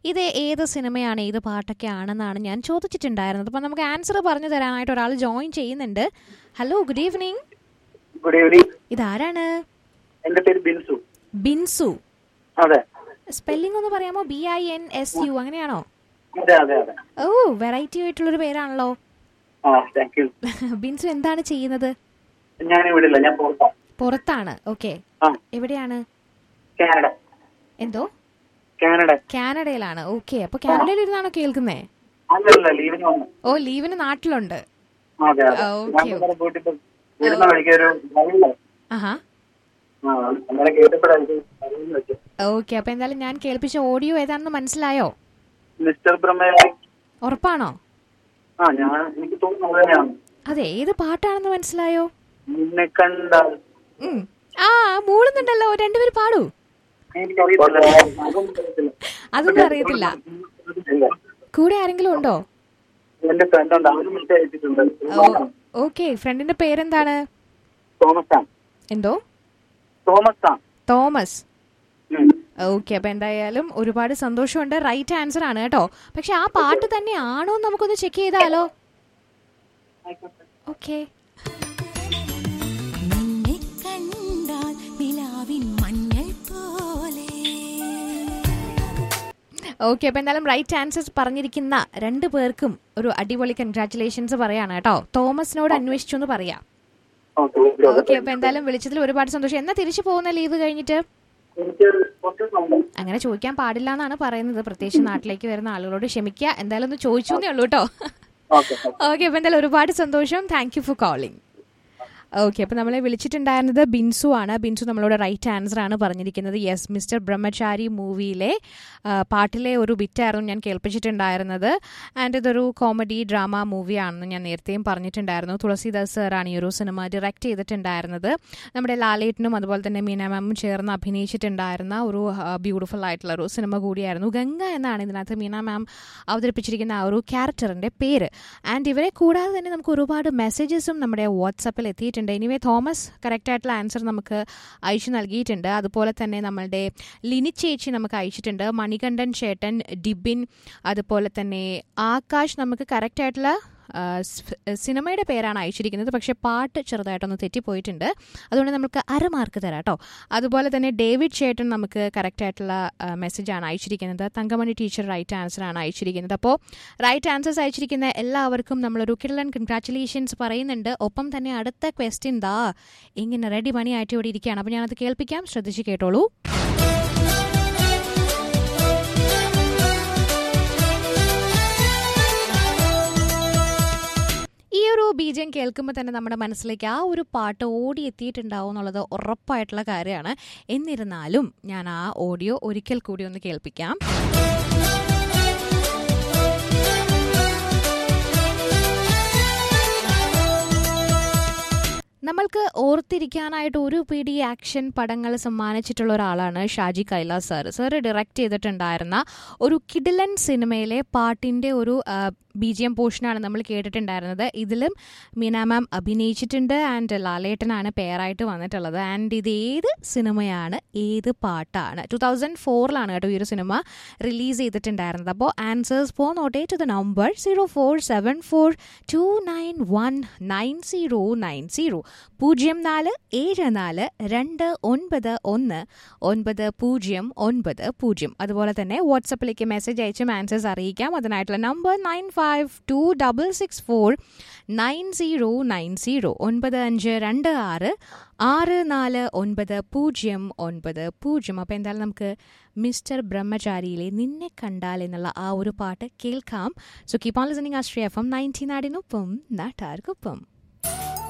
ഇത് ഏത് സിനിമയാണ് ഏത് പാട്ടൊക്കെ ആണെന്നാണ് ഞാൻ ചോദിച്ചിട്ടുണ്ടായിരുന്നത് അപ്പം നമുക്ക് ആൻസർ പറഞ്ഞു തരാനായിട്ട് ഒരാൾ ജോയിൻ ചെയ്യുന്നുണ്ട് hello good evening good evening ഇതാരാണ് എന്റെ പേര് ബിൻസു ബിൻസു അതെ സ്പെല്ലിംഗ് ഒന്ന് പറയാമോ B I N S U അങ്ങനെയാണോ അതെ അതെ അതെ ഓ വെറൈറ്റി ആയിട്ടുള്ളൊരു പേരാണല്ലോ ആ താങ്ക് യു ബിൻസു എന്താണ് ചെയ്യുന്നത് ഞാൻ ഇവിടെ ഇല്ല ഞാൻ പുറത്താ പുറത്താണ് ഓക്കെ ആ എവിടെയാണ് കാനഡ എന്തോ കാനഡ കാനഡയിലാണ് ഓക്കെ അപ്പൊ കാനഡയിൽ ഇരുന്നാണോ കേൾക്കുന്നേ അല്ലല്ല ലീവിന് വന്നു ഓ ലീവിന് നാട്ടിലുണ്ട് അതെ അതെ ആ, ഞാൻ ഓക്കേ. ഇന്നലെ പോയിട്ട് ഇപ്പൊ വരുന്ന വഴിക്ക് ഒരു വഴിയില്ല ആഹാ ആ അന്നേരം കേട്ടപ്പോഴാണ് ഇത് വെച്ചത് ഓക്കെ അപ്പൊ എന്തായാലും ഞാൻ കേൾപ്പിച്ച ഓഡിയോ ഏതാണെന്ന് മനസ്സിലായോ മിസ്റ്റർ ബ്രഹ്മ ഉറപ്പാണോ ആ ഞാൻ എനിക്ക് തോന്നുന്നു അത് തന്നെയാണ് അതെ ഏത് പാട്ടാണെന്ന് മനസ്സിലായോ നിന്നെ കണ്ടാൽ ഉം. ആ മൂളുന്നുണ്ടല്ലോ രണ്ടുപേര് പാടൂ എനിക്കറിയത്തില്ല അതൊന്നും അറിയത്തില്ല. അതൊന്നും അറിയത്തില്ല ഇല്ല. കൂടെ ആരെങ്കിലും ഉണ്ടോ എന്റെ ഫ്രണ്ട് ഉണ്ട് അവര് മെസ്സേജ് അയച്ചിട്ടുണ്ട് ഓക്കെ ഫ്രണ്ടിന്റെ പേരെന്താണ് തോമസ് ആണ് എന്തോ തോമസ് ആണ് തോമസ് ഉം. ഓക്കെ അപ്പൊ എന്തായാലും ഒരുപാട് സന്തോഷമുണ്ട് റൈറ്റ് ആൻസർ ആണ് കേട്ടോ പക്ഷെ ആ പാട്ട് തന്നെ ആണോ എന്ന് നമുക്കൊന്ന് ചെക്ക് ചെയ്താലോ ഓക്കെ നിന്നെ കണ്ടാൽ നിലാവിൻ മഞ്ഞൾ പോലെ ഓക്കെ അപ്പൊ എന്തായാലും റൈറ്റ് ആൻസേഴ്സ് പറഞ്ഞിരിക്കുന്ന രണ്ട് പേർക്കും ഒരു അടിപൊളി കൺഗ്രാറ്റുലേഷൻസ് പറയാണ് കേട്ടോ തോമസിനോട് അന്വേഷിച്ചു എന്ന് പറയാം ഓക്കേ, ഓക്കേ, ഓക്കേ. ഓക്കെ അപ്പൊ എന്തായാലും വിളിച്ചതിൽ ഒരുപാട് സന്തോഷം എന്നാ തിരിച്ചു പോകുന്ന ലീവ് കഴിഞ്ഞിട്ട് എനിക്ക് കുറച്ച് സമയം അങ്ങനെ ചോദിക്കാൻ പാടില്ല എന്നാണ് പറയുന്നത് പ്രത്യേകിച്ച് നാട്ടിലേക്ക് വരുന്ന ആളുകളോട് ക്ഷമിക്കുക എന്തായാലും ഒന്ന് ചോദിച്ചു എന്നേ ഉള്ളൂ കേട്ടോ ഓക്കെ ഓക്കെ അപ്പൊ എന്തായാലും ഒരുപാട് സന്തോഷം thank you for calling okay അപ്പോൾ നമ്മളെ വിളിച്ചിട്ടുണ്ടായിരുന്നത് ബിൻസു ആണ് ബിൻസു നമ്മളോട് റൈറ്റ് ആൻസർ ആണ് പറഞ്ഞിരിക്കുന്നത് യെസ് മിസ്റ്റർ ബ്രഹ്മചാരി മൂവിയിലെ ആ, പാട്ടിലെ ഒരു ബിറ്റായിരുന്നു ഞാൻ കേൾപ്പിച്ചിട്ടുണ്ടായിരുന്നത് ആൻഡ് ഇതൊരു കോമഡി ഡ്രാമ മൂവിയാണെന്ന് ഞാൻ നേരത്തെയും പറഞ്ഞിട്ടുണ്ടായിരുന്നു തുളസിദാസ് സാറാണ് ഈ ഒരു സിനിമ ഡയറക്റ്റ് ചെയ്തിട്ടുണ്ടായിരുന്നത് നമ്മുടെ ലാലേട്ടനും അതുപോലെ തന്നെ മീന മാമും ചേർന്ന് അഭിനയിച്ചിട്ടുണ്ടായിരുന്ന ഒരു ബ്യൂട്ടിഫുൾ ആയിട്ടുള്ള ഒരു സിനിമ കൂടിയായിരുന്നു ഗംഗ എന്നാണ് ഇതിനകത്ത് മീന മാം അവതരിപ്പിച്ചിരിക്കുന്ന ആ ഒരു ക്യാരക്ടറിൻ്റെ പേര് ആൻഡ് ഇവരെ കൂടാതെ തന്നെ നമുക്ക് ഒരുപാട് മെസ്സേജസും നമ്മുടെ വാട്സപ്പിൽ എത്തിയിട്ടുണ്ട് എനിവേ തോമസ് കറക്റ്റായിട്ടുള്ള ആൻസർ നമുക്ക് അയച്ചു നൽകിയിട്ടുണ്ട് അതുപോലെ തന്നെ നമ്മളുടെ ലിനി ചേച്ചി നമുക്ക് അയച്ചിട്ടുണ്ട് മണികണ്ഠൻ ചേട്ടൻ ഡിബിൻ അതുപോലെ തന്നെ ആകാശ് നമുക്ക് കറക്റ്റായിട്ടുള്ള ആ, സ്- സിനിമയുടെ പേരാണ് അയച്ചിരിക്കുന്നത് പക്ഷേ പാട്ട് ചെറുതായിട്ടൊന്ന് തെറ്റിപ്പോയിട്ടുണ്ട് അതുകൊണ്ട് നമുക്ക് അര മാർക്ക് തരാം കേട്ടോ അതുപോലെ തന്നെ ഡേവിഡ് ചേട്ടൻ നമുക്ക് കറക്റ്റായിട്ടുള്ള മെസ്സേജാണ് അയച്ചിരിക്കുന്നത് തങ്കമണി ടീച്ചർ റൈറ്റ് ആൻസർ ആണ് അയച്ചിരിക്കുന്നത് അപ്പോൾ റൈറ്റ് ആൻസേഴ്സ് അയച്ചിരിക്കുന്ന എല്ലാവർക്കും നമ്മളൊരു കിടലൻ കൺഗ്രാറ്റുലേഷൻസ് പറയുന്നുണ്ട് ഒപ്പം തന്നെ അടുത്ത ക്വസ്റ്റ്യൻ ദാ ഇങ്ങനെ റെഡി പണിയായിട്ട് ഇവിടെ ഇരിക്കുകയാണ് അപ്പോൾ ഞാനത് കേൾപ്പിക്കാം ശ്രദ്ധിച്ച് കേട്ടോളൂ ഈ ഒരു ബീജം കേൾക്കുമ്പോൾ തന്നെ നമ്മുടെ മനസ്സിലേക്ക് ആ ഒരു പാട്ട് ഓടി എത്തിയിട്ടുണ്ടാവും എന്നുള്ളത് ഉറപ്പായിട്ടുള്ള കാര്യമാണ് എന്നിരുന്നാലും ഞാൻ ആ ഓഡിയോ ഒരിക്കൽ കൂടി ഒന്ന് കേൾപ്പിക്കാം നമ്മൾക്ക് ഓർത്തിരിക്കാനായിട്ട് ഒരു പിടി ആക്ഷൻ പടങ്ങൾ സമ്മാനിച്ചിട്ടുള്ള ഒരാളാണ് Shaji Kailas sir sir direct ചെയ്തിട്ടുണ്ടായിരുന്ന ഒരു കിഡിലൻ സിനിമയിലെ പാട്ടിൻ്റെ ഒരു ബി ജി എം പോർഷനാണ് നമ്മൾ കേട്ടിട്ടുണ്ടായിരുന്നത് ഇതിലും മീന മാം അഭിനയിച്ചിട്ടുണ്ട് ആൻഡ് ലാലേട്ടനാണ് പേരായിട്ട് വന്നിട്ടുള്ളത് ആൻഡ് ഇത് ഏത് സിനിമയാണ് ഏത് പാട്ടാണ് ടു തൗസൻഡ് ഫോറിലാണ് കേട്ടോ ഈ ഒരു സിനിമ റിലീസ് ചെയ്തിട്ടുണ്ടായിരുന്നത് അപ്പോൾ ആൻസേഴ്സ് പോ നോട്ടേ to the number zero four seven four two nine one nine zero nine zero പൂജ്യം നാല് ഏഴ് നാല് രണ്ട് ഒൻപത് ഒന്ന് ഒൻപത് പൂജ്യം ഒൻപത് പൂജ്യം അതുപോലെ തന്നെ വാട്സപ്പിലേക്ക് മെസ്സേജ് അയച്ചും ആൻസേഴ്സ് അറിയിക്കാം അതിനായിട്ടുള്ള number nine five two double six four nine zero nine zero ഒൻപത് അഞ്ച് രണ്ട് ആറ് ആറ് നാല് ഒൻപത് പൂജ്യം ഒൻപത് പൂജ്യം അപ്പോൾ എന്തായാലും നമുക്ക് മിസ്റ്റർ ബ്രഹ്മചാരിയിലെ നിന്നെ കണ്ടാൽ എന്നുള്ള ആ ഒരു പാട്ട് കേൾക്കാം so keep on listening Astria F M nineteen നാടിനൊപ്പം നാട്ടാർക്കൊപ്പം